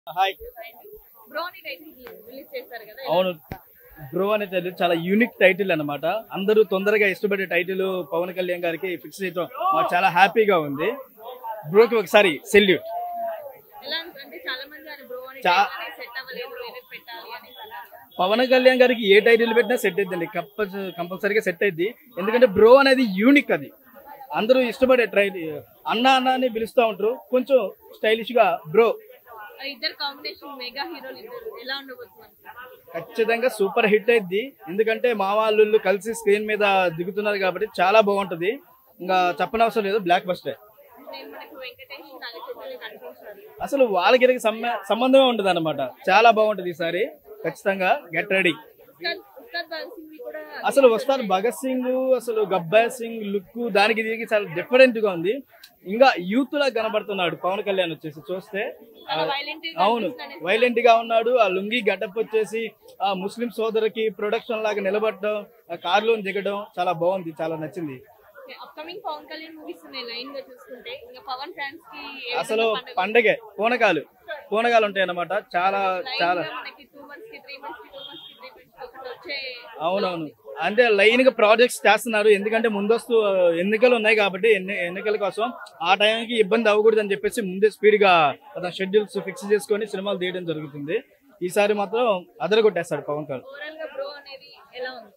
Hi బ్రోని title release చేస్తారు కదా అవును బ్రో అనే టైటిల్ చాలా యూనిక్ టైటిల్ అన్నమాట అందరూ తొందరగా ఇష్టపడే టైటిల్ పవన్ కళ్యాణ్ గారికి ఫిక్స్ చేయడం మాకు చాలా హ్యాపీగా ఉంది బ్రోకి ఒకసారి సెల్యూట్ ఎలా అంటే చాలా మంది ఆయన బ్రో అని చా- సెట్ అవ్వలేదు వేరే పెట్టాలి అని అన్నారు. పవన్ కళ్యాణ్ గారికి ఏ టైటిల్ పెట్టినా సెట్ అయిద్దండి కంపల్సరీ కంపల్సరీగా సెట్ అయింది ఎందుకంటే బ్రో అనేది యూనిక్ అది అందరూ ఇష్టపడే టైటిల్ అన్న అన్న అని పిలుస్తూ ఉంటారు కొంచెం స్టైలిష్ గా బ్రో ఆ ఇద్దరు కాంబినేషన్ మెగా హీరోలు ఇద్దరు ఎలా ఉండబోతుంది ఖచ్చితంగా సూపర్ హిట్ అయింది ఎందుకంటే మా వాళ్ళు కలిసి స్క్రీన్ మీద దిగుతున్నారు కాబట్టి చాలా బాగుంటది ఇంకా చెప్పనవసరం లేదు బ్లాక్ బస్టర్ నేను మనకు వెంకటేష్ నాగచైతన్య కనిపించారు అసలు వాళ్ళకి వీళ్ళకి సమ్మ- సంబంధమే ఉంటుంది అనమాట చాలా బాగుంటది ఈసారి ఖచ్చితంగా గెట్ రెడీ ఉస్తాద్ ఉస్తాద్ భగత్ సింగ్ కూడా అసలు వస్తారు భగత్ సింగ్ అసలు గబ్బర్ సింగ్ లుక్ దానికి దీనికి చాలా డిఫరెంట్ గా ఉంది ఇంకా యూత్ లా కనబడుతున్నాడు పవన్ కళ్యాణ్ వచ్చేసి చూస్తే ఆ, చాలా violent గా అవును కనిపిస్తున్నాడు. వైలెంట్ గా ఉన్నాడు ఆ లుంగి గడ్డప్ వచ్చేసి ఆ ముస్లిం సోదరుకి ప్రొడక్షన్ లాగా నిలబడడం ఆ కారులో దిగడం చాలా బాగుంది చాలా నచ్చింది అప్కమింగ్ పవన్ కళ్యాణ్ మూవీస్ ఉన్నాయి లైన్ గా చూసుకుంటే ఇంకా పవన్ ఫ్యాన్స్ కి ఏ అసలు విధంగా పండుగ? పండగే పూనకాలు పూనకాలు ఉంటాయి అన్నమాట చాలా Line చాలా గా మనకి టూ మంత్స్ కి త్రీ మంత్స్ కి టూ మంత్స్ కి త్రీ మంత్స్ కి ఒకటి వచ్చే అవునవును అంటే లైన్ గా ప్రాజెక్ట్స్ చేస్తున్నారు ఎందుకంటే ముందస్తు ఆ, ఎన్నికలు ఉన్నాయి కాబట్టి ఎన్ని ఎన్నికల కోసం ఆ టైంకి ఇబ్బంది అవ్వకూడదు అని చెప్పేసి ముందే స్పీడ్ గా అతను షెడ్యూల్స్ ఫిక్స్ చేసుకొని సినిమాలు తీయడం జరుగుతుంది ఈసారి మాత్రం అదరగొట్టేస్తాడు పవన్ కళ్యాణ్ ఓవరాల్ గా బ్రో అనేది ఎలా ఉంది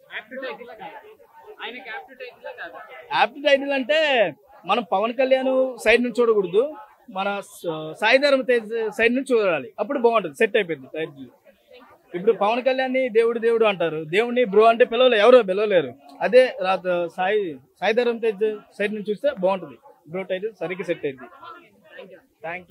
యాప్ట్ టైటిల్ అంటే మనం పవన్ కళ్యాణ్ సైడ్ నుంచి చూడకూడదు మన స- సాయిధరం తేజ్ సైడ్ నుంచి చూడాలి అప్పుడు బాగుంటుంది సెట్ అయిపోయింది టైటిల్ ఇప్పుడు పవన్ కళ్యాణ్ దేవుడు దేవుడు అంటారు దేవుడిని బ్రో అంటే పిలవలే ఎవరో పిలవలేరు అదే రాత సాయి సాయిధరం తేజ్ సైడ్ నుంచి చూస్తే బాగుంటుంది బ్రో టైటిల్ సరిగ్గా సెట్ అయింది థ్యాంక్